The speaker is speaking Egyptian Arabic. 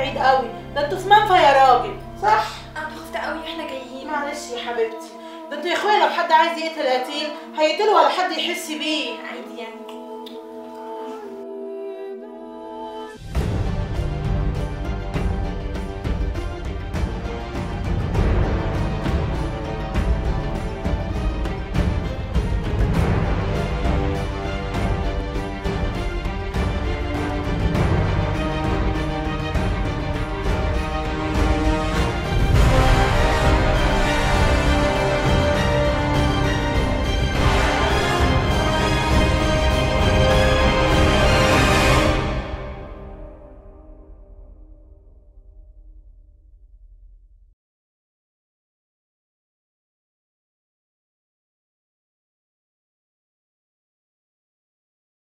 بعيد قوي ده انتوا في منفى يا راجل صح انا خفت قوي احنا جايين معلش يا حبيبتي ده انتوا يا اخويا لو حد عايز يقتل قتيل هيقتله ولا حد يحس بيه عادي يعني